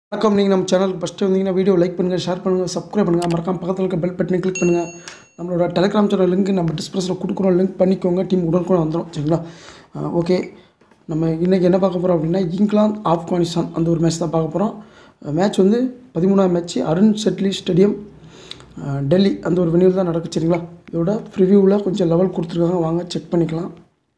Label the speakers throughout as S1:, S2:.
S1: வணக்கம் நீங்கள் நம்ம சேனலுக்கு ஃபஸ்ட்டு வந்தீங்கன்னா வீடியோ லைக் பண்ணுங்கள் ஷேர் பண்ணுங்கள் சப்ஸ்கிரைப் பண்ணுங்கள் மறக்காம பக்கத்தில் இருக்க பெல் பட்டனை கிளிக் பண்ணுங்கள் நம்மளோட டெலிகிராம் சேனல் லிங்க் நம்ம டிஸ்பிளேஸில் கொடுக்குறோம் லிங்க் பண்ணிக்கோங்க டீம் உடனுக்குடன் வந்துடும் சரிங்களா ஓகே நம்ம இன்றைக்கி என்ன பார்க்க போகிறோம் அப்படின்னா இங்கிலாந்து ஆப்கானிஸ்தான் அந்த ஒரு மேட்ச் தான் பார்க்க போகிறோம் மேட்ச் வந்து பதிமூணாம் மேட்ச் அருண் செட்லி ஸ்டேடியம் அஹ், டெல்லி அந்த ஒரு வெனியூவில் தான் நடக்குது சரிங்களா இதோட ப்ரிவியூவில் கொஞ்சம் லெவல் கொடுத்துருக்காங்க வாங்க செக் பண்ணிக்கலாம்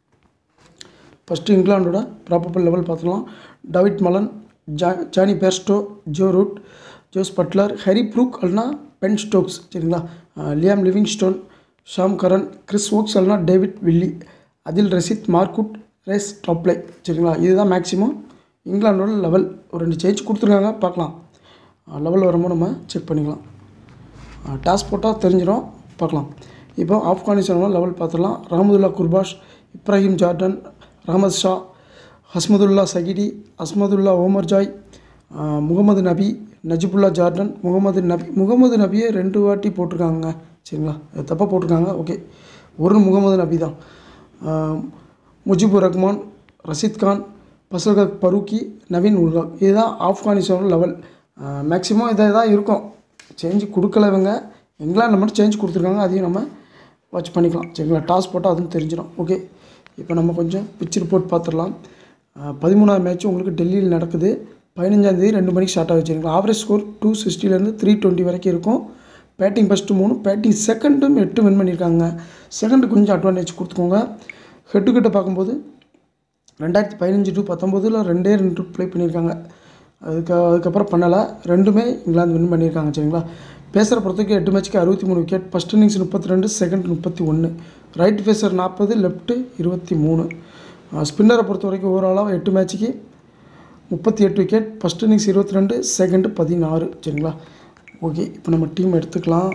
S1: ஃபஸ்ட்டு இங்கிலாண்டோட ப்ராப்பர் லெவல் பார்த்துக்கலாம் டவிட் மலன் ஜா Jonny Bairstow Joe Root Jos Buttler Harry Brook அல்லனா பென் ஸ்டோக்ஸ் சரிங்களா அஹ் Liam Livingstone Sam Curran Chris Woakes அல்லனா டேவிட் வில்லி அதில் ரசித் மார்க்குட் ரேஸ் டாப்லே சரிங்களா இதுதான் மேக்ஸிமம் இங்கிலாண்டோட லெவல் ஒரு ரெண்டு சேஞ்ச் கொடுத்துருக்காங்க பார்க்கலாம் லெவல் வரும்போது நம்ம செக் பண்ணிக்கலாம் டாஸ் போட்டால் தெரிஞ்சிடும் பார்க்கலாம் இப்போ ஆப்கானிஸ்தானோட லெவல் பார்த்துடலாம் ரஹமதுல்லா குர்பாஷ் இப்ராஹிம் ஜார்டன் ரஹமத் ஷா ஹஸ்மதுல்லா சகிடி அஸ்மதுல்லா ஓமர் ஜாய் ஆஹ் முகமது நபி நஜிபுல்லா ஜார்டன் முகமது நபி முகமது நபியை ரெண்டு வாட்டி போட்டிருக்காங்க சரிங்களா அது தப்பாக போட்டிருக்காங்க ஓகே ஒரு முகமது நபி தான் ஆஹ் முஜிபுர் ரஹ்மான் ரஷீத் கான் பசல்கக் பரூக்கி நவீன் உல்காக் இதுதான் ஆப்கானிஸ்தானோட லெவல் மேக்ஸிமம் இதை தான் இருக்கும் சேஞ்ச் கொடுக்கல இவங்க இங்கிலாண்டில் மட்டும் சேஞ்ச் கொடுத்துருக்காங்க அதையும் நம்ம வாட்ச் பண்ணிக்கலாம் சரிங்களா டாஸ் போட்டால் அதுவும் தெரிஞ்சிடும் ஓகே இப்போ நம்ம கொஞ்சம் பிச் ரிப்போர்ட் பார்த்துடலாம் பதிமூணாவது மேட்ச் உங்களுக்கு டெல்லியில் நடக்குது பதினஞ்சாந்தேதி ரெண்டு மணிக்கு ஸ்டார்ட் ஆகுது சரிங்களா ஆவரேஜ் ஸ்கோர் டூ சிக்ஸ்டிலேருந்து த்ரீ டுவெண்ட்டி வரைக்கும் இருக்கும் பேட்டிங் ஃபஸ்ட்டு மூணு பேட்டிங் செகண்டும் எட்டு வின் பண்ணியிருக்காங்க செகண்டு கொஞ்சம் அட்வான்டேஜ் கொடுத்துக்கோங்க ஹெட்டு கிட்ட பார்க்கும்போது ரெண்டாயிரத்தி பதினஞ்சு டு பத்தொம்போதில் ரெண்டே ரெண்டு ப்ளே பண்ணியிருக்காங்க அதுக்கு அதுக்கப்புறம் பண்ணலை ரெண்டுமே இங்கிலாந்து வின் பண்ணியிருக்காங்க சரிங்களா பேசுகிற பொறுத்தவரைக்கும் எட்டு மேட்ச்க்கு அறுபத்தி மூணு விக்கெட் ஃபஸ்ட் இன்னிங்ஸ் முப்பத்தி ரெண்டு செகண்ட் முப்பத்தி ஒன்று ரைட் ஃபேஸர் நாற்பது லெஃப்ட்டு இருபத்தி மூணு ஸ்பின்னரை பொறுத்த வரைக்கும் ஓவராலாக எட்டு மேட்ச்சுக்கு முப்பத்தி எட்டு விக்கெட் ஃபஸ்ட் இன்னிங்ஸ் இருபத்தி ரெண்டு செகண்டு பதினாறு சரிங்களா ஓகே இப்போ நம்ம டீம் எடுத்துக்கலாம்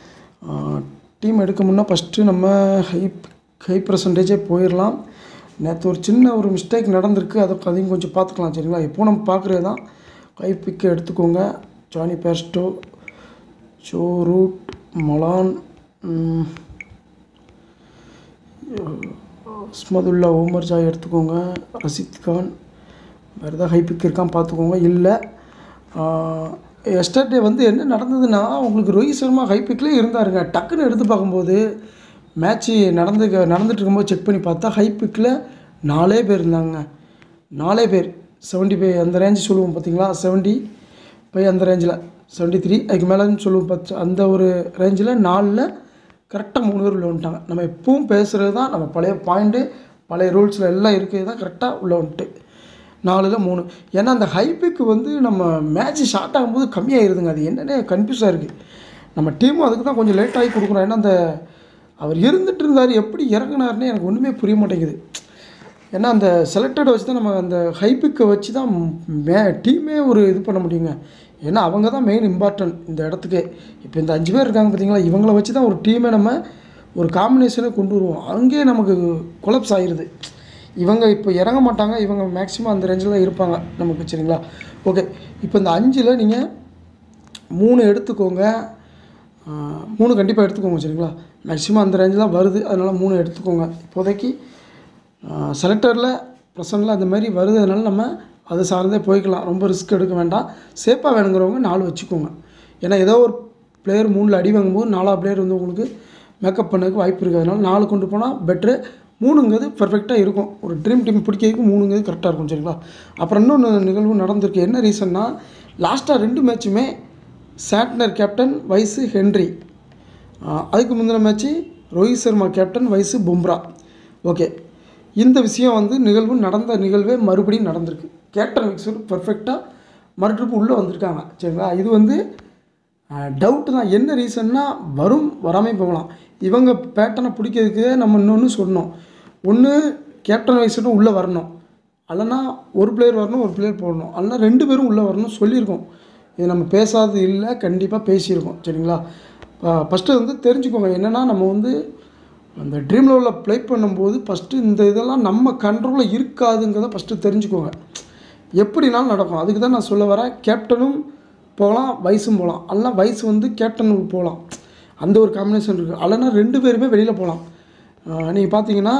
S1: டீம் எடுக்க முன்னே ஃபஸ்ட்டு நம்ம ஹை ஹை பர்சன்டேஜே போயிடலாம் நேற்று ஒரு சின்ன ஒரு மிஸ்டேக் நடந்திருக்கு அதை அதையும் கொஞ்சம் பார்த்துக்கலாம் சரிங்களா எப்போ நம்ம பார்க்குறது தான் ஹை பிக்கை எடுத்துக்கோங்க Jonny Bairstow Joe Root Malan ம், அஸ்மதுல்லா ஓமர் ஜாய் எடுத்துக்கோங்க ரஷீத் கான் வேறு ஏதாவது ஹை பிக் இருக்கான்னு பார்த்துக்கோங்க இல்லை எஸ்டர்டே வந்து என்ன நடந்ததுன்னா உங்களுக்கு ரோஹித் சர்மா ஹை பிக்லேயே இருந்தாருங்க டக்குன்னு எடுத்து பார்க்கும்போது மேட்ச்சு நடந்து நடந்துட்டு இருக்கும்போது செக் பண்ணி பார்த்தா ஹை பிக்கில் நாலே பேர் இருந்தாங்க நாலே பேர் செவன்ட்டி ஃபைவ் அந்த ரேஞ்சு சொல்லுவோம் பார்த்தீங்களா செவன்ட்டி ஃபைவ் அந்த ரேஞ்சில் செவன்ட்டி த்ரீ அதுக்கு மேலேன்னு சொல்லுவோம் பார்த்து அந்த ஒரு ரேஞ்சில் நாலில் கரெக்டாக மூணு பேர் உள்ள வந்துட்டாங்க நம்ம எப்பவும் பேசுகிறது தான் நம்ம பழைய பாயிண்ட்டு பழைய ரூல்ஸில் எல்லாம் இருக்கிறது தான் கரெக்டாக உள்ள வந்துட்டு நாலில் மூணு ஏன்னா அந்த ஹைபிக்கு வந்து நம்ம மேட்ச் ஸ்டார்ட் ஆகும்போது கம்மியாயிருதுங்க அது என்னென்ன கன்ஃபியூஸாக இருக்குது நம்ம டீமும் அதுக்கு தான் கொஞ்சம் லேட்டாகி கொடுக்குறோம் ஏன்னா அந்த அவர் இருந்துட்டு இருந்தார் எப்படி இறங்குனாருன்னு எனக்கு ஒன்றுமே புரிய மாட்டேங்குது ஏன்னா அந்த செலக்டடை வச்சு தான் நம்ம அந்த ஹைபிக்கை வச்சு தான் மே டீமே ஒரு இது பண்ண முடியுங்க ஏன்னா அவங்க தான் மெயின் இம்பார்ட்டன்ட் இந்த இடத்துக்கு இப்போ இந்த அஞ்சு பேர் இருக்காங்க பார்த்தீங்களா இவங்கள வச்சு தான் ஒரு டீமே நம்ம ஒரு காம்பினேஷனை கொண்டு வருவோம் அங்கேயே நமக்கு கொலப்ஸ் ஆயிடுது இவங்க இப்போ இறங்க மாட்டாங்க இவங்க மேக்ஸிமம் அந்த ரேஞ்சில் தான் இருப்பாங்க நமக்கு சரிங்களா ஓகே இப்போ இந்த அஞ்சில் நீங்கள் மூணு எடுத்துக்கோங்க ஆஹ், மூணு கண்டிப்பாக எடுத்துக்கோங்க சரிங்களா மேக்ஸிமம் அந்த ரேஞ்சு தான் வருது அதனால் மூணு எடுத்துக்கோங்க இப்போதைக்கு செலக்டரில் ப்ரெசண்டில் அந்த மாதிரி வருது அதனால நம்ம அதை சார்ந்தே போய்க்கலாம் ரொம்ப ரிஸ்க் எடுக்க வேண்டாம் சேஃபாக வேணுங்கிறவங்க நாலு வச்சுக்கோங்க ஏன்னா ஏதோ ஒரு பிளேயர் மூணில் அடி வாங்கும்போது நாலாவது பிளேயர் வந்து உங்களுக்கு மேக்கப் பண்ணதுக்கு வாய்ப்பு இருக்குது அதனால நாலு கொண்டு போனால் பெட்ரு மூணுங்கிறது பர்ஃபெக்டாக இருக்கும் ஒரு ட்ரீம் டீம் பிடிக்கிறதுக்கு மூணுங்கிறது கரெக்டாக இருக்கும் சரிங்களா அப்புறம் இன்னொன்று நிகழ்வு நடந்திருக்கு என்ன ரீசன்னா லாஸ்ட்டாக ரெண்டு மேட்சுமே சாட்னர் கேப்டன் வைஸு ஹென்ரி ஆஹ் அதுக்கு முந்தின match Rohit Sharma captain wise Bumrah okay இந்த விஷயம் வந்து நிகழ்வு நடந்த நிகழ்வே மறுபடியும் நடந்திருக்கு கேப்டன் விக்ஸர் பர்ஃபெக்டாக மறுட்ரிப்பு உள்ளே வந்திருக்காங்க சரிங்களா இது வந்து டவுட்டு தான் என்ன ரீசன்னா வரும் வராமல் போகலாம் இவங்க பேட்டனை பிடிக்கிறதுக்கு நம்ம இன்னொன்று சொன்னோம் ஒன்று கேப்டன் வைஸரும் உள்ளே வரணும் அல்லனா ஒரு பிளேயர் வரணும் ஒரு பிளேயர் போடணும் அல்லனா ரெண்டு பேரும் உள்ளே வரணும் சொல்லியிருக்கோம் இது நம்ம பேசாதது இல்லை கண்டிப்பாக பேசியிருக்கோம் சரிங்களா ஃபஸ்ட்டு வந்து தெரிஞ்சுக்கோங்க என்னென்னா நம்ம வந்து அந்த ட்ரீம் லெவலில் ப்ளே பண்ணும்போது ஃபஸ்ட்டு இந்த இதெல்லாம் நம்ம கண்ட்ரோலில் இருக்காதுங்கிறத ஃபஸ்ட்டு தெரிஞ்சுக்கோங்க எப்படினாலும் நடக்கும் அதுக்கு தான் நான் சொல்ல வரேன் கேப்டனும் போகலாம் வைஸும் போகலாம் அல்லனா வைஸ் வந்து கேப்டன் போகலாம் அந்த ஒரு காம்பினேஷன் இருக்குது அல்லனா ரெண்டு பேருமே வெளியில் போகலாம் நீங்கள் பார்த்தீங்கன்னா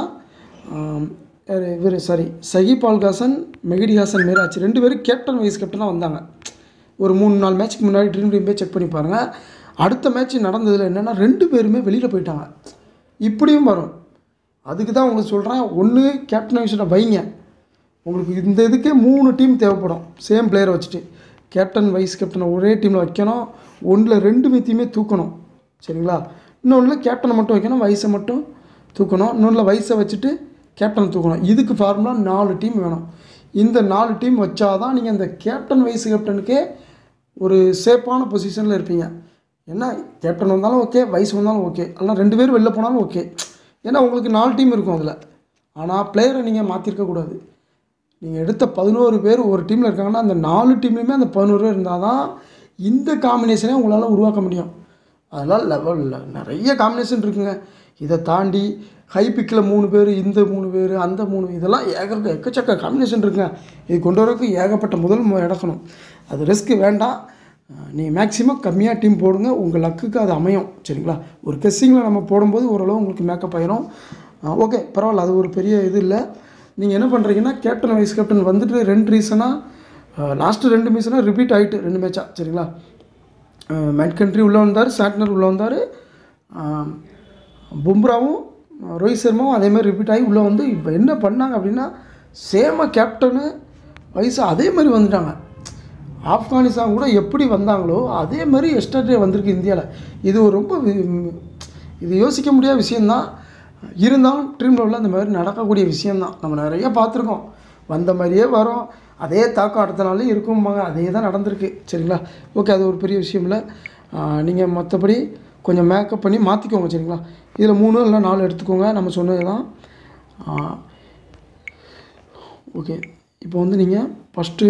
S1: இவர் சாரி சஹிப் அல்காசன் மெஹடி ஹாசன் மீராஜ் ரெண்டு பேரும் கேப்டன் வைஸ் கேப்டனாக வந்தாங்க ஒரு மூணு நாலு மேட்ச்சுக்கு முன்னாடி ட்ரீம் டீம் போய் செக் பண்ணி பாருங்கள் அடுத்த மேட்ச் நடந்ததில் என்னென்னா ரெண்டு பேருமே வெளியில் போயிட்டாங்க இப்படியும் வரும் அதுக்கு தான் உங்களுக்கு சொல்கிறேன் ஒன்று கேப்டன் வைஸில் வைங்க உங்களுக்கு இந்த இதுக்கே மூணு டீம் தேவைப்படும் சேம் பிளேயரை வச்சுட்டு கேப்டன் வைஸ் கேப்டனை ஒரே டீமில் வைக்கணும் ஒன்றில் ரெண்டு பேத்தையுமே தூக்கணும் சரிங்களா இன்னொன்றில் கேப்டனை மட்டும் வைக்கணும் வயசை மட்டும் தூக்கணும் இன்னொன்றில் வயசை வச்சுட்டு கேப்டனை தூக்கணும் இதுக்கு ஃபார்முலா நாலு டீம் வேணும் இந்த நாலு டீம் வச்சாதான் நீங்கள் இந்த கேப்டன் வைஸ் கேப்டனுக்கே ஒரு சேஃபான பொசிஷனில் இருப்பீங்க என்ன கேப்டன் வந்தாலும் ஓகே வயசு வந்தாலும் ஓகே ஆனால் ரெண்டு பேர் வெளில போனாலும் ஓகே ஏன்னா உங்களுக்கு நாலு டீம் இருக்கும் அதில் ஆனால் பிளேயரை நீங்கள் மாற்றிருக்கக்கூடாது நீங்கள் எடுத்த பதினோரு பேர் ஒரு டீமில் இருக்காங்கன்னா அந்த நாலு டீம்லேயுமே அந்த பதினோரு பேர் இருந்தால் தான் இந்த காம்பினேஷனே உங்களால் உருவாக்க முடியும் அதனால் லெவலில் நிறைய காம்பினேஷன் இருக்குங்க இதை தாண்டி ஹை பிக்கில் மூணு பேர் இந்த மூணு பேர் அந்த மூணு இதெல்லாம் ஏக எக்கச்சக்க காம்பினேஷன் இருக்குங்க இது கொண்டு வரதுக்கு ஏகப்பட்ட முதல் மு- எடுக்கணும் அது ரிஸ்க்கு வேண்டாம் நீங்கள் மேக்ஸிமம் கம்மியாக டீம் போடுங்க உங்கள் லக்குக்கு அது அமையும் சரிங்களா ஒரு கெஸ்ஸிங்கில் நம்ம போடும்போது ஓரளவு உங்களுக்கு மேக்கப் ஆயிரும் ஓகே பரவாயில்ல அது ஒரு பெரிய இது இல்லை நீங்கள் என்ன பண்ணுறீங்கன்னா கேப்டன் வைஸ் கேப்டன் வந்துட்டு ரெண்டு ரீசனாக லாஸ்ட்டு ரெண்டு மீசனாக ரிப்பீட் ஆகிட்டு ரெண்டு மேட்சாக சரிங்களா மேட் கண்ட்ரி உள்ளே வந்தார் சாட்னர் உள்ளே வந்தார் பும்ராவும் ரோஹித் சர்மாவும் அதே மாதிரி ரிப்பீட் ஆகி உள்ளே வந்து இப்போ என்ன பண்ணாங்க அப்படின்னா சேம கேப்டனு வயசு அதே மாதிரி வந்துட்டாங்க ஆப்கானிஸ்தான் கூட எப்படி வந்தாங்களோ அதே மாதிரி எஸ்டர்டே வந்திருக்கு இந்தியாவில் இது ஒரு ரொம்ப வி- இது யோசிக்க முடியாத விஷயந்தான் இருந்தாலும் ட்ரீம் லெவலில் அந்த மாதிரி நடக்கக்கூடிய விஷயந்தான் நம்ம நிறைய பார்த்துருக்கோம் வந்த மாதிரியே வரும் அதே தாக்கம் அடுத்த நாள் இருக்கும்பாங்க அதே தான் நடந்திருக்கு சரிங்களா ஓகே அது ஒரு பெரிய விஷயம் இல்லை நீங்கள் மற்றபடி கொஞ்சம் மேக்கப் பண்ணி மாற்றிக்கோங்க சரிங்களா இதில் மூணு இல்லை நாலு எடுத்துக்கோங்க நம்ம சொன்னது தான் ஓகே இப்போ வந்து நீங்கள் ஃபஸ்ட்டு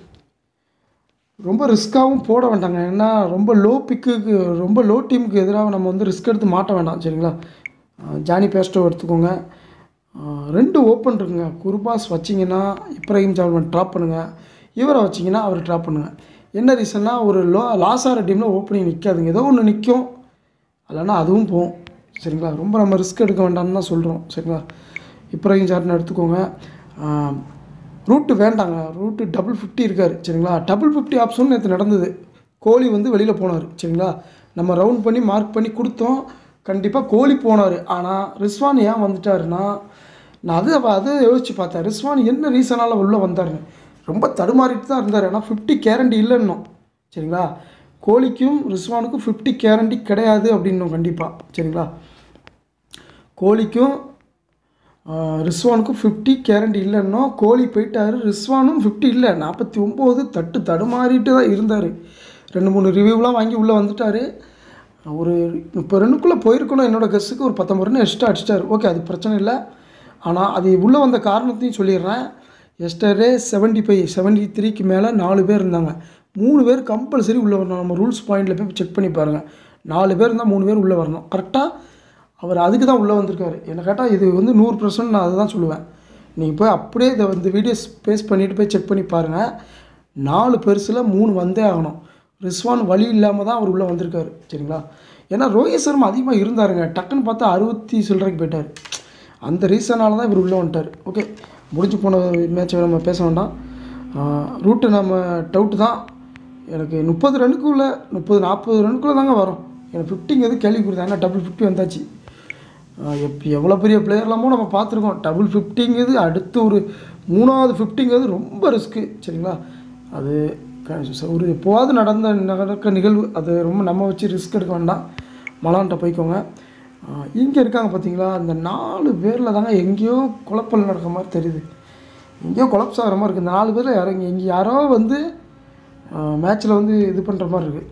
S1: ரொம்ப ரிஸ்க்காகவும் போட வேண்டாங்க ஏன்னா ரொம்ப லோ பிக்குக்கு ரொம்ப லோ டீமுக்கு எதிராக நம்ம வந்து ரிஸ்க் எடுத்து மாட்ட வேண்டாம் சரிங்களா அஹ் ஜானி பேஸ்டோ எடுத்துக்கோங்க அஹ் ரெண்டு ஓப்பன் இருக்குங்க குருபாஸ் வச்சிங்கன்னா இப்ராஹிம் ஜால்மன் ட்ராப் பண்ணுங்கள் இவரை வச்சிங்கன்னா அவர் ட்ராப் பண்ணுங்கள் என்ன ரீசன்னா ஒரு லோ லாஸ் ஆகிற டீமில் ஓப்பனிங் நிற்காதுங்க ஏதோ ஒன்று நிற்கும் இல்லைன்னா அதுவும் போகும் சரிங்களா ரொம்ப நம்ம ரிஸ்க் எடுக்க வேண்டாம்னு தான் சொல்கிறோம் சரிங்களா இப்ராஹிம் ஜார்டன் எடுத்துக்கோங்க ரூட்டு வேண்டாங்க ரூட்டு டபுள் ஃபிஃப்டி இருக்கார் சரிங்களா டபுள் ஃபிஃப்டி ஆப்ஷன் நேற்று நடந்தது கோலி வந்து வெளியில் போனார் சரிங்களா நம்ம ரவுண்ட் பண்ணி மார்க் பண்ணி கொடுத்தோம் கண்டிப்பாக கோலி போனார் ஆனால் ரிஸ்வான் ஏன் வந்துட்டாருன்னா நான் அது அதை யோசிச்சு பார்த்தேன் ரிஸ்வான் என்ன ரீசனால் உள்ளே வந்தாருன்னு ரொம்ப தடுமாறிட்டு தான் இருந்தார் ஆனால் ஃபிஃப்டி கேரண்டி இல்லைன்னும் சரிங்களா கோலிக்கும் ரிஸ்வானுக்கும் ஃபிஃப்டி கேரண்டி கிடையாது அப்படின்னும் கண்டிப்பாக சரிங்களா கோலிக்கும் ஆஹ், ரிஸ்வானுக்கும் ஃபிஃப்டி கேரண்டி இல்லைன்னோ கோலி போயிட்டாரு ரிஸ்வானும் ஃபிஃப்டி இல்லை நாற்பத்தி ஒம்பது தட்டு தடுமாறிட்டு தான் இருந்தார் ரெண்டு மூணு ரிவ்யூலாம் வாங்கி உள்ளே வந்துட்டார் ஒரு முப்பது ரன்னுக்குள்ளே போயிருக்கணும் என்னோட கெஸ்ஸுக்கு ஒரு பத்தொம்பது ரன் எக்ஸ்ட்ரா அடிச்சிட்டாரு ஓகே அது பிரச்சனை இல்லை ஆனால் அது உள்ளே வந்த காரணத்தையும் சொல்லிடுறேன் எஸ்டர்டே செவன்ட்டி ஃபைவ் செவன்ட்டி த்ரீக்கு மேலே நாலு பேர் இருந்தாங்க மூணு பேர் கம்பல்சரி உள்ளே வரணும் நம்ம ரூல்ஸ் பாயிண்டில் போய் செக் பண்ணி பாருங்கள் நாலு பேர் இருந்தால் மூணு பேர் உள்ளே வரணும் கரெக்டாக அவர் அதுக்கு தான் உள்ளே வந்திருக்காரு என்ன கேட்டால் இது வந்து நூறு பர்சன்ட் நான் அதை தான் சொல்லுவேன் நீங்கள் போய் அப்படியே இதை வந்து வீடியோ ஸ்பேஸ் பண்ணிவிட்டு போய் செக் பண்ணி பாருங்கள் நாலு பெருசில் மூணு வந்தே ஆகணும் ரிஸ்வான் வழி இல்லாமல் தான் அவர் உள்ளே வந்திருக்காரு சரிங்களா ஏன்னா ரோஹித் சர்மா அதிகமாக இருந்தாருங்க டக்குன்னு பார்த்தா அறுபத்தி சில்லறைக்கு போயிட்டார் அந்த ரீசனால தான் இவர் உள்ளே வந்துட்டார் ஓகே முடிஞ்சு போன மேட்சை நம்ம பேச வேண்டாம் ரூட்டு நம்ம டவுட்டு தான் எனக்கு முப்பது ரன்னுக்குள்ளே முப்பது நாற்பது ரன்னுக்குள்ளே தாங்க வரும் எனக்கு ஃபிஃப்டிங்கிறது கேள்வி கொடுத்தேன் ஏன்னா டபுள் ஃபிஃப்டி வந்தாச்சு ஆஹ் எப் எவ்வளோ பெரிய பிளேயர்லாமோ நம்ம பார்த்துருக்கோம் டபுள் ஃபிஃப்டிங்கிறது அடுத்து ஒரு மூணாவது ஃபிஃப்டிங்கிறது ரொம்ப ரிஸ்க்கு சரிங்களா அது க- ச- ஒரு எப்போவாவது நடந்த நடக்க நிகழ்வு அது ரொம்ப நம்ம வச்சு ரிஸ்க் எடுக்க வேண்டாம் மலான்ட்ட போய்க்கோங்க இங்கே இருக்காங்க பார்த்தீங்களா அந்த நாலு பேரில் தாங்க எங்கேயோ குழப்பல் நடக்கிற மாதிரி தெரியுது எங்கேயோ கொலப்ஸ் ஆகிற மாதிரி இருக்குது இந்த நாலு பேரில் யாரோ இங்கே இங்கே யாரோ வந்து மேட்ச்சில் வந்து இது பண்ணுற மாதிரி இருக்குது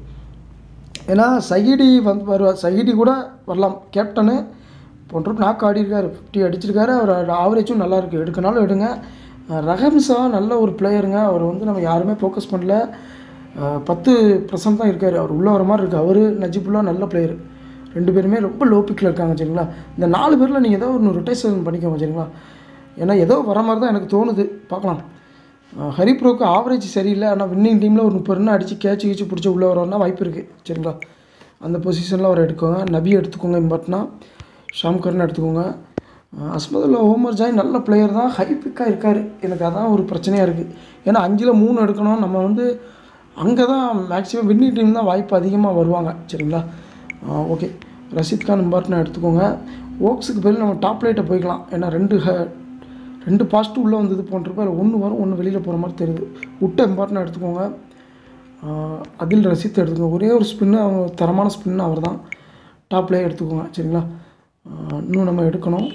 S1: ஏன்னா சகிடி வந்து வருவார் சகிடி கூட வரலாம் கேப்டனு போன்ற நாக்கு ஆடி இருக்காரு ஃபிஃப்டி அடிச்சிருக்காரு அவர் ஆவரேஜும் நல்லா இருக்குது எடுக்கனாலும் எடுங்க அஹ் ரஹம்சா நல்ல ஒரு பிளேயருங்க அவர் வந்து நம்ம யாருமே ஃபோக்கஸ் பண்ணல அஹ் பத்து பர்சன்ட் தான் இருக்கார் அவர் உள்ளே வர மாதிரி இருக்குது அவர் நஜிபுல்லா நல்ல பிளேயர் ரெண்டு பேருமே ரொம்ப லோ பிக்கில் இருக்காங்க சரிங்களா இந்த நாலு பேரில் நீங்கள் ஏதோ ஒன்று ரொட்டேஷன் பண்ணிக்கோங்க சரிங்களா ஏன்னா ஏதோ வர மாதிரி தான் எனக்கு தோணுது பார்க்கலாம் அஹ் ஹரிப்ரோக்கு ஆவரேஜ் சரியில்லை ஆனால் வின்னிங் டீமில் ஒரு முப்பது ரன் அடித்து கேட்ச் கீச்சு பிடிச்சி உள்ளே வரணும்னா வாய்ப்பு இருக்குது சரிங்களா அந்த பொசிஷனில் அவர் எடுக்கோங்க நபி எடுத்துக்கோங்க இம்பார்ட்னா ஷாம்கர்னு எடுத்துக்கோங்க அஹ் அஸ்மதுல்லா ஓமர் ஜாய் நல்ல பிளேயர் தான் ஹை பிக்காக இருக்கார் எனக்கு அதான் ஒரு பிரச்சனையாக இருக்குது ஏன்னா அஞ்சில் மூணு எடுக்கணும் நம்ம வந்து அங்கே தான் மேக்ஸிமம் வின்னிங் டீம் தான் வாய்ப்பு அதிகமாக வருவாங்க சரிங்களா ஓகே ரஷீத் கான் இம்பார்ட்டன் எடுத்துக்கோங்க ஓக்ஸுக்கு பதில் நம்ம டாப் லைட்டை போய்க்கலாம் ஏன்னா ரெண்டு ஹ ரெண்டு பாஸ்ட்டு உள்ளே வந்தது போன்றப்ப அதில் ஒன்று வரும் ஒன்று வெளியில் போகிற மாதிரி தெரியுது விட்ட இம்பார்ட்டன் எடுத்துக்கோங்க ஆஹ் அதில் ரசித்து எடுத்துக்கோங்க ஒரே ஒரு ஸ்பின்னு அவங்க தரமான ஸ்பின்னு அவர் தான் டாப்லேயே எடுத்துக்கோங்க சரிங்களா ஆஹ் இன்னும் நம்ம எடுக்கணும்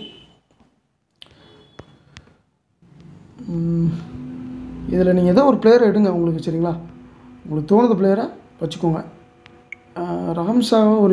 S1: இதில் நீங்கள் ஏதோ ஒரு பிளேயரை எடுங்க உங்களுக்கு சரிங்களா உங்களுக்கு தோணுத பிளேயரை வச்சுக்கோங்க ஆஹ் ரஹம் ஷாவை ஒரு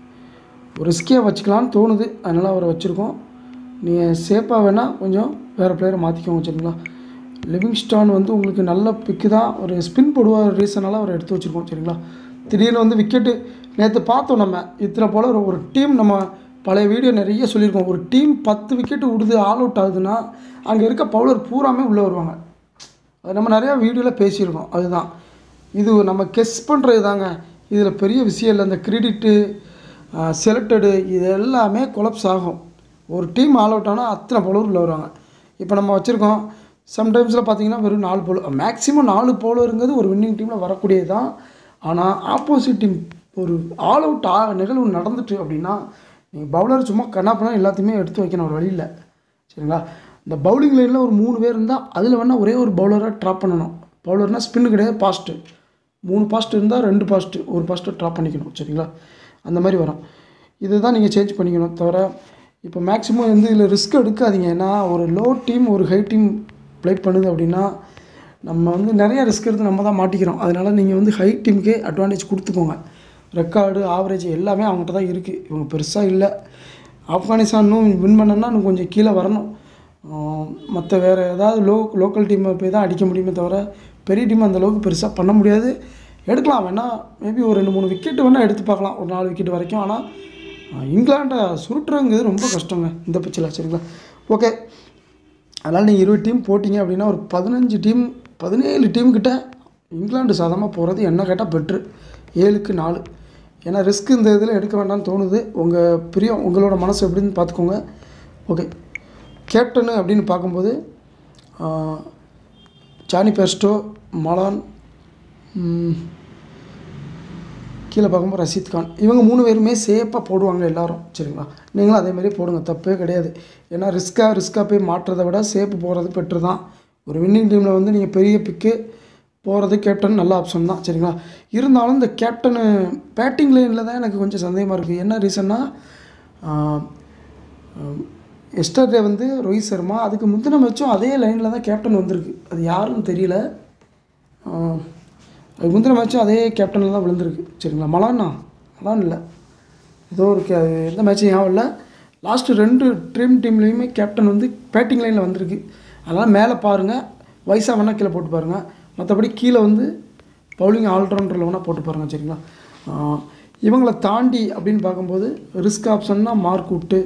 S1: ஒரு ரிஸ்கியாக வச்சுக்கலான்னு தோணுது அதனால் அவரை வச்சுருக்கோம் நீங்கள் சேஃபாக வேணால் கொஞ்சம் வேறு பிளேயரை மாற்றிக்கோங்க சரிங்களா லிவிங்ஸ்டான் வந்து உங்களுக்கு நல்ல பிக்கு தான் ஒரு ஸ்பின் போடுவார் ரீசனால் அவரை எடுத்து வச்சுருக்கோம் சரிங்களா திடீர்னு வந்து விக்கெட்டு நேற்று பார்த்தோம் நம்ம இத்தனை போல் ஒரு ஒரு டீம் நம்ம பழைய வீடியோ நிறைய சொல்லியிருக்கோம் ஒரு டீம் பத்து விக்கெட்டு விடுது ஆல் அவுட் ஆகுதுன்னா அங்கே இருக்க பவுலர் பூராமே உள்ளே வருவாங்க அது நம்ம நிறையா வீடியோவில் பேசியிருக்கோம் அதுதான் இது நம்ம கெஸ் பண்ணுறது தாங்க இதில் பெரிய விஷயம் இல்லை இந்த கிரெடிட்டு செலக்டடு இது எல்லாமே கொலப்ஸ் ஆகும் ஒரு டீம் ஆல் அவுட் ஆனால் அத்தனை பவுலர் உள்ள வருவாங்க இப்போ நம்ம வச்சுருக்கோம் சம்டைம்ஸில் பார்த்தீங்கன்னா வெறும் நாலு பவுலர் மேக்ஸிமம் நாலு பவுலருங்கிறது ஒரு வின்னிங் டீமில் வரக்கூடியது தான் ஆனால் ஆப்போசிட் டீம் ஒரு ஆல் அவுட் ஆ நிகழ்வு நடந்துட்டு அப்படின்னா நீங்கள் பவுலர் சும்மா கண்ணாப்பனா எல்லாத்தையுமே எடுத்து வைக்கணும் ஒரு வழியில் சரிங்களா இந்த பவுலிங் லைனில் ஒரு மூணு பேர் இருந்தால் அதில் வேணால் ஒரே ஒரு பவுலரை ட்ராப் பண்ணணும் பவுலர்னால் ஸ்பின்னு கிடையாது பாஸ்ட்டு மூணு பாஸ்ட் இருந்தால் ரெண்டு பாஸ்ட்டு ஒரு பாஸ்ட்டை ட்ராப் பண்ணிக்கணும் சரிங்களா அந்த மாதிரி வரும் இதுதான் நீங்கள் சேஞ்ச் பண்ணிக்கணும் தவிர இப்போ மேக்ஸிமம் வந்து இதில் ரிஸ்க் எடுக்காதீங்க ஏன்னா ஒரு லோ டீம் ஒரு ஹை டீம் ப்ளே பண்ணுது அப்படின்னா நம்ம வந்து நிறைய ரிஸ்க் எடுத்து நம்ம தான் மாட்டிக்கிறோம் அதனால் நீங்கள் வந்து ஹை டீமுக்கே அட்வான்டேஜ் கொடுத்துக்கோங்க ரெக்கார்டு ஆவரேஜ் எல்லாமே அவங்ககிட்ட தான் இருக்குது இவங்க பெருசாக இல்லை ஆப்கானிஸ்தானும் வின் பண்ணனா இன்னும் கொஞ்சம் கீழே வரணும் மற்ற வேறு ஏதாவது லோ லோக்கல் டீமை போய் தான் அடிக்க முடியுமே தவிர பெரிய டீம் அந்த அளவுக்கு பெருசாக பண்ண முடியாது எடுக்கலாம் வேணால் மேபி ஒரு ரெண்டு மூணு விக்கெட்டு வேணால் எடுத்து பார்க்கலாம் ஒரு நாலு விக்கெட் வரைக்கும் ஆனால் இங்கிலாண்டை சுருட்டுறங்கிறது ரொம்ப கஷ்டங்க இந்த பிச்சில் சரிங்களா ஓகே அதனால் நீங்கள் இருபது டீம் போட்டிங்க அப்படின்னா ஒரு பதினஞ்சு டீம் பதினேழு டீம் கிட்ட இங்கிலாந்து சாதமாக போகிறது என்ன கேட்டால் பெட்ரு ஏழுக்கு நாலு ஏன்னா ரிஸ்க் இந்த இதில் எடுக்க வேண்டாம்னு தோணுது உங்கள் பிரியம் உங்களோட மனசு எப்படின்னு பார்த்துக்கோங்க ஓகே கேப்டனு அப்படின்னு பார்க்கும்போது ஆஹ், ஜானி பெர்ஸ்டோ மலான் ம், கீழே பார்க்கும்போது ரஷீத் கான் இவங்க மூணு பேருமே சேஃபாக போடுவாங்க எல்லாரும் சரிங்களா நீங்களும் அதே மாதிரி போடுங்க தப்பே கிடையாது ஏன்னா ரிஸ்க்காக ரிஸ்க்காக போய் மாட்டுறதை விட சேஃப் போகிறது பெட்ரு தான் ஒரு வின்னிங் டீமில் வந்து நீங்கள் பெரிய பிக்கு போகிறது கேப்டன் நல்ல ஆப்ஷன் தான் சரிங்களா இருந்தாலும் இந்த கேப்டனு பேட்டிங் லைனில் தான் எனக்கு கொஞ்சம் சந்தேகமாக இருக்குது என்ன ரீசன்னா எஸ்டர்டே வந்து ரோஹித் சர்மா அதுக்கு முந்தின மேட்சும் அதே லைனில் தான் கேப்டன் வந்திருக்கு அது யாருன்னு தெரியல ஆஹ், அதுக்கு முந்தின மேட்சும் அதே கேப்டனில் தான் விழுந்திருக்கு சரிங்களா மலான்னா மலான் இல்லை ஏதோ ஒரு கே எந்த மேட்சும் ஞாபகம் இல்லை லாஸ்ட்டு ரெண்டு ட்ரீம் டீம்லேயுமே கேப்டன் வந்து பேட்டிங் லைனில் வந்திருக்கு அதனால் மேலே பாருங்கள் வயசாக வேணால் கீழே போட்டு பாருங்கள் மற்றபடி கீழே வந்து பவுலிங் ஆல்ரவுண்டரில் வேணால் போட்டு பாருங்கள் சரிங்களா ஆஹ், இவங்களை தாண்டி அப்படின்னு பார்க்கும்போது ரிஸ்க் ஆப்ஷன்னா மார்க் விட்டு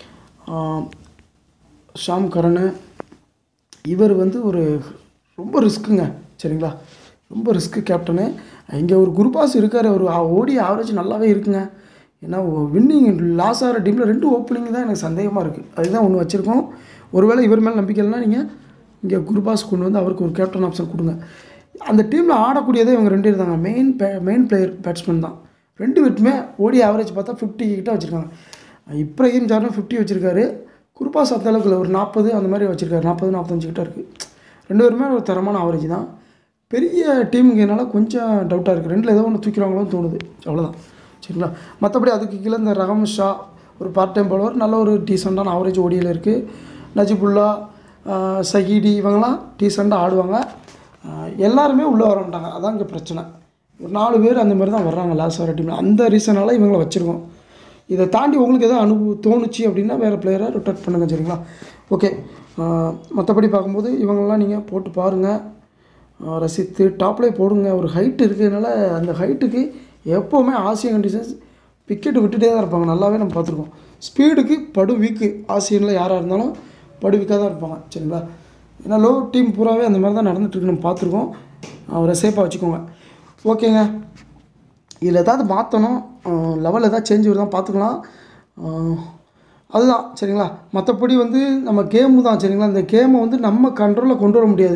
S1: ஷாம் கரனு இவர் வந்து ஒரு ரொம்ப ரிஸ்க்குங்க சரிங்களா ரொம்ப ரிஸ்க்கு கேப்டனு இங்கே ஒரு குருபாஸ் இருக்கார் ஒரு ஆ- ஓடி ஆவரேஜ் நல்லாவே இருக்குங்க ஏன்னா வின்னிங் லாஸ் ஆகிற டீமில் ரெண்டு ஓப்பனிங் தான் எனக்கு சந்தேகமாக இருக்குது அதுதான் ஒன்று வச்சுருக்கோம் ஒருவேளை இவர் மேலே நம்பிக்கை இல்லைன்னா நீங்கள் இங்கே குருபாஸ் கொண்டு வந்து அவருக்கு ஒரு கேப்டன் ஆப்ஷன் கொடுங்க அந்த டீமில் ஆடக்கூடியதே இவங்க ரெண்டு இருந்தாங்க மெயின் மெயின் பிளேயர் பேட்ஸ்மேன் தான் ரெண்டு பேருக்குமே ஓடி ஆவரேஜ் பார்த்தா ஃபிஃப்டி கிட்ட வச்சுருக்காங்க இப்ராஹிம் ஜாரும் ஃபிஃப்டி வச்சுருக்காரு குருபாஸ் அந்த அளவுக்கு இல்லை ஒரு நாற்பது அந்த மாதிரி வச்சுருக்காரு நாற்பது நாற்பத்தஞ்சு கிட்ட இருக்குது ரெண்டு பேருமே ஒரு தரமான ஆவரேஜ் தான் பெரிய டீமுங்கிறனால கொஞ்சம் டவுட்டாக இருக்குது ரெண்டில் ஏதோ ஒன்று தூக்கிடுவாங்களோன்னு தோணுது அவ்வளோதான் சரிங்களா மற்றபடி அதுக்கு கீழே இந்த ரஹம் ஷா ஒரு பார்ட் டைம் பவுலர் நல்ல ஒரு டீசெண்டான ஆவரேஜ் ஓடியில் இருக்குது நஜிபுல்லா ஆஹ், சஹீடி இவங்கெல்லாம் டீசெண்டாக ஆடுவாங்க ஆஹ், எல்லாருமே உள்ளே வர மாட்டாங்க அதான் இங்கே பிரச்சனை ஒரு நாலு பேர் அந்த மாதிரி தான் வர்றாங்க லாஸ்ட் வர டீமில் அந்த ரீசனால் இவங்களை வச்சுருக்கோம் இதை தாண்டி உங்களுக்கு எதாவது அனுபவம் தோணுச்சு அப்படின்னா வேறு பிளேயரை ரொட்டேட் பண்ணுங்கள் சரிங்களா ஓகே மற்றபடி பார்க்கும்போது இவங்களெல்லாம் நீங்கள் போட்டு பாருங்கள் ஆஹ் ரசித்து டாப்லேயே போடுங்க ஒரு ஹைட் இருக்கிறதுனால அந்த ஹைட்டுக்கு எப்போவுமே ஆசியன் கண்டிஷன்ஸ் விக்கெட்டு விட்டுட்டே தான் இருப்பாங்க நல்லாவே நம்ம பார்த்துருக்கோம் ஸ்பீடுக்கு படு வீக்கு ஆசியனில் யாராக இருந்தாலும் படு வீக்காக தான் இருப்பாங்க சரிங்களா ஏன்னா லோ டீம் பூராவே அந்த மாதிரி தான் நடந்துட்டுருக்கு நம்ம பார்த்துருக்கோம் அவரை சேஃபாக வச்சுக்கோங்க ஓகேங்க இதில் ஏதாவது மாற்றணும் லெவல் ஏதாவது சேஞ்ச் வருதான் பார்த்துக்கலாம் ஆஹ் அதுதான் சரிங்களா மற்றபடி வந்து நம்ம கேமு தான் சரிங்களா இந்த கேமை வந்து நம்ம கண்ட்ரோலில் கொண்டு வர முடியாது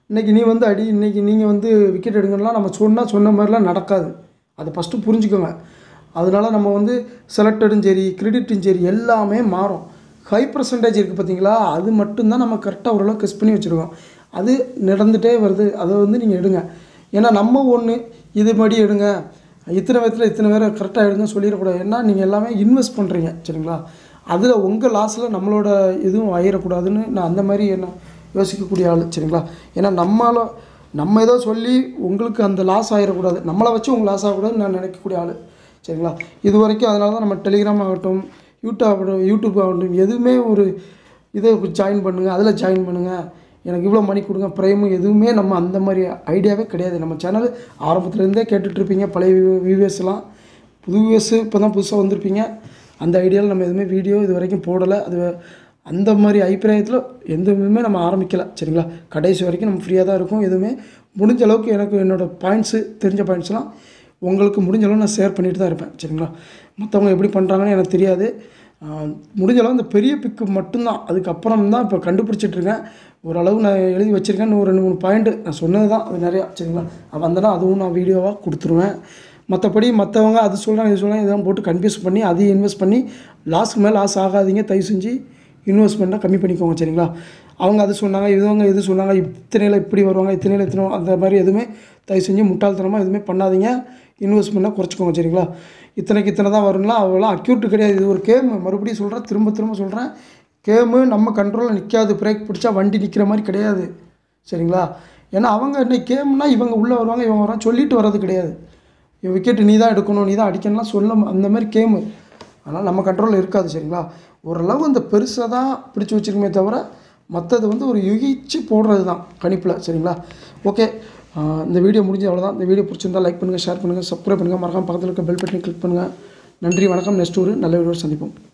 S1: இன்றைக்கி நீ வந்து அடி இன்றைக்கி நீங்கள் வந்து விக்கெட் எடுங்கன்னா நம்ம சொன்னால் சொன்ன மாதிரிலாம் நடக்காது அதை ஃபஸ்ட்டு புரிஞ்சுக்கோங்க அதனால நம்ம வந்து செலக்டடும் சரி கிரெடிட்டும் சரி எல்லாமே மாறும் ஹை பர்சன்டேஜ் இருக்குது பார்த்தீங்களா அது மட்டும்தான் நம்ம கரெக்டாக ஓரளவு கெஸ் பண்ணி வச்சுருக்கோம் அது நடந்துகிட்டே வருது அதை வந்து நீங்கள் எடுங்க ஏன்னா நம்ம ஒன்று இது மாதிரி எடுங்க இத்தனை விதத்தில் இத்தனை பேரை கரெக்டாக எடுங்க சொல்லிடக்கூடாது ஏன்னா நீங்கள் எல்லாமே இன்வெஸ்ட் பண்ணுறீங்க சரிங்களா அதில் உங்கள் லாஸில் நம்மளோட இதுவும் ஆயிடக்கூடாதுன்னு நான் அந்த மாதிரி என்ன யோசிக்கக்கூடிய ஆள் சரிங்களா ஏன்னா நம்மளால் நம்ம ஏதோ சொல்லி உங்களுக்கு அந்த லாஸ் ஆகிடக்கூடாது நம்மளை வச்சு உங்களுக்கு லாஸ் ஆகக்கூடாதுன்னு நான் நினைக்கக்கூடிய ஆள் சரிங்களா இது வரைக்கும் அதனால தான் நம்ம டெலிகிராம் ஆகட்டும் யூடியூப் ஆகட்டும் யூடியூப் ஆகட்டும் எதுவுமே ஒரு இதை ஜாயின் பண்ணுங்கள் அதில் ஜாயின் பண்ணுங்கள் எனக்கு இவ்வளோ மணி கொடுங்க ப்ரைமு எதுவுமே நம்ம அந்த மாதிரி ஐடியாவே கிடையாது நம்ம சேனல் ஆரம்பத்துலேருந்தே கேட்டுட்ருப்பீங்க பழைய வியூவர்ஸ்லாம் புது வியூவர்ஸ் இப்போ தான் புதுசாக வந்திருப்பீங்க அந்த ஐடியாவில் நம்ம எதுவுமே வீடியோ இது வரைக்கும் போடலை அது அந்த மாதிரி அபிப்பிராயத்தில் எந்த இதுவுமே நம்ம ஆரம்பிக்கலை சரிங்களா கடைசி வரைக்கும் நம்ம ஃப்ரீயாக தான் இருக்கும் எதுவுமே முடிஞ்ச அளவுக்கு எனக்கு என்னோடய பாயிண்ட்ஸு தெரிஞ்ச பாயிண்ட்ஸ்லாம் உங்களுக்கு முடிஞ்ச அளவு நான் ஷேர் பண்ணிட்டு தான் இருப்பேன் சரிங்களா மற்றவங்க எப்படி பண்ணுறாங்கன்னு எனக்கு தெரியாது ஆஹ் முடிஞ்ச அளவு இந்த பெரிய பிக்கு மட்டும்தான் அதுக்கப்புறம் தான் இப்போ கண்டுபிடிச்சிட்டு இருக்கேன் ஓரளவு நான் எழுதி வச்சுருக்கேன் இன்னும் ஒரு ரெண்டு மூணு பாயிண்ட்டு நான் சொன்னது தான் அது நிறையா சரிங்களா வந்தேன்னா அதுவும் நான் வீடியோவாக கொடுத்துருவேன் மற்றபடி மற்றவங்க அது சொல்கிறாங்க இது சொல்கிறாங்க இதெல்லாம் போட்டு கன்ஃபியூஸ் பண்ணி அதையும் இன்வெஸ்ட் பண்ணி லாஸ்க்கு மேலே லாஸ் ஆகாதீங்க தயவு செஞ்சு இன்வெஸ்ட்மெண்ட்டை கம்மி பண்ணிக்கோங்க சரிங்களா அவங்க அது சொன்னாங்க இதுவங்க இது சொன்னாங்க இத்தனையில் இப்படி வருவாங்க இத்தனையில் இத்தனை அந்த மாதிரி எதுவுமே தயவு செஞ்சு முட்டாள்தனமாக எதுவுமே பண்ணாதீங்க இன்வெஸ்ட்மெண்ட்டை குறைச்சிக்கோங்க சரிங்களா இத்தனைக்கு இத்தனை தான் வருங்களா அவ்வளோ அக்யூட் கிடையாது இது ஒரு கேம் மறுபடியும் சொல்கிறேன் திரும்ப திரும்ப சொல்கிறேன் கேமு நம்ம கண்ட்ரோலில் நிற்காது பிரேக் பிடிச்சா வண்டி நிற்கிற மாதிரி கிடையாது சரிங்களா ஏன்னா அவங்க இன்னைக்கு கேம்னா இவங்க உள்ளே வருவாங்க இவங்க வராங்க சொல்லிட்டு வர்றது கிடையாது இவன் விக்கெட்டு நீ தான் எடுக்கணும் நீ தான் அடிக்கணும்லாம் சொல்ல அந்த மாதிரி கேமு அதனால் நம்ம கண்ட்ரோலில் இருக்காது சரிங்களா ஓரளவு அந்த பெருசாக தான் பிடிச்சி வச்சிருக்குமே தவிர மற்றது வந்து ஒரு யுகிச்சு போடுறது தான் கணிப்பில் சரிங்களா ஓகே இந்த வீடியோ முடிஞ்சு அவ்வளோதான் இந்த வீடியோ பிடிச்சிருந்தா லைக் பண்ணுங்கள் ஷேர் பண்ணுங்கள் சப்ஸ்கிரைப் பண்ணுங்கள் மறக்காம பக்கத்தில் இருக்க பெல் பட்டனை கிளிக் பண்ணுங்கள் நன்றி வணக்கம் நெக்ஸ்ட் ஒரு நல்ல வீடியோ சந்திப்போம்